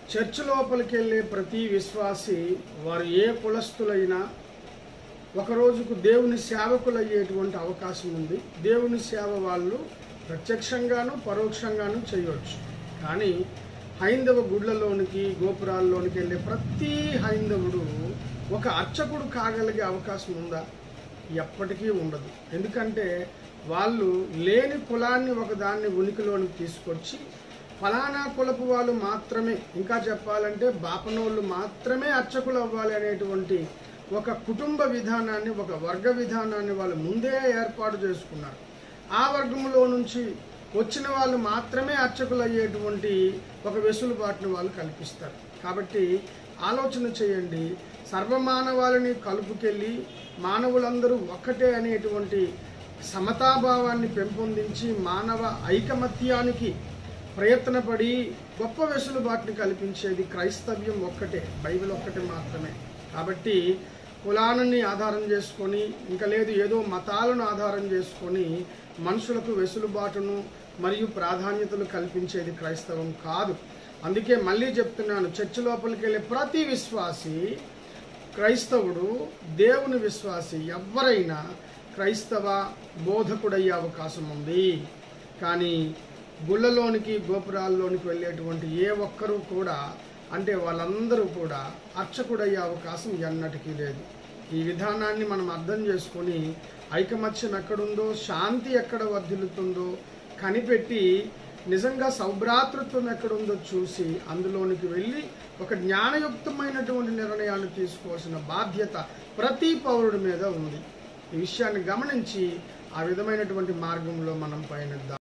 church లోపలికి వెళ్ళే ప్రతి విశ్వాసి వారు ఏ కులస్తులైనా ఒక రోజుకు దేవుని సేవకులు అయ్యేటువంటి అవకాశం ఉంది దేవుని సేవ వాళ్ళు ప్రత్యక్షంగాను పరోక్షంగాను చేయవచ్చు కానీ హైందవ గుడ్లలోనికి గోపురాల్లోనికి వెళ్ళే ప్రతి హైందవుడు ఒక అర్చకుడు కాగలిగే అవకాశం ఉందా ఎప్పటికీ ఉండదు ఎందుకంటే వాళ్ళు లేని కులాన్ని ఒకదాన్ని ఉనికిలోనికి తీసుకొచ్చి ఫలానా కులపు వాళ్ళు మాత్రమే ఇంకా చెప్పాలంటే బాపనోళ్ళు మాత్రమే అర్చకులు అవ్వాలి అనేటువంటి ఒక కుటుంబ విధానాన్ని ఒక వర్గ విధానాన్ని వాళ్ళు ముందే ఏర్పాటు చేసుకున్నారు ఆ వర్గంలో నుంచి వచ్చిన వాళ్ళు మాత్రమే అర్చకులు అయ్యేటువంటి ఒక వెసులుబాటును వాళ్ళు కల్పిస్తారు కాబట్టి ఆలోచన చేయండి సర్వమానవాళిని కలుపుకెళ్ళి మానవులందరూ ఒక్కటే అనేటువంటి సమతాభావాన్ని పెంపొందించి మానవ ఐకమత్యానికి ప్రయత్నపడి గొప్ప వెసులుబాటుని కల్పించేది క్రైస్తవ్యం ఒక్కటే బైబిల్ ఒక్కటే మాత్రమే కాబట్టి కులాలని ఆధారం చేసుకొని ఇంకా లేదు ఏదో మతాలను ఆధారం చేసుకొని మనుషులకు వెసులుబాటును మరియు ప్రాధాన్యతలు కల్పించేది క్రైస్తవం కాదు అందుకే మళ్ళీ చెప్తున్నాను చర్చి లోపలికి వెళ్ళే ప్రతి విశ్వాసి క్రైస్తవుడు దేవుని విశ్వాసి ఎవరైనా క్రైస్తవ బోధకుడయ్యే అవకాశం ఉంది కానీ గుళ్ళలోనికి గోపురాల్లోనికి వెళ్ళేటువంటి ఏ ఒక్కరూ కూడా అంటే వాళ్ళందరూ కూడా అర్చకుడయ్యే అవకాశం ఎన్నటికీ లేదు ఈ విధానాన్ని మనం అర్థం చేసుకొని ఐకమత్యం ఎక్కడుందో శాంతి ఎక్కడ వర్ధిల్లుతుందో కనిపెట్టి నిజంగా సౌభ్రాతృత్వం ఎక్కడుందో చూసి అందులోనికి వెళ్ళి ఒక జ్ఞానయుక్తమైనటువంటి నిర్ణయాన్ని తీసుకోవాల్సిన బాధ్యత ప్రతి పౌరుడి మీద ఉంది ఈ విషయాన్ని గమనించి ఆ విధమైనటువంటి మార్గంలో మనం పయనిద్దాం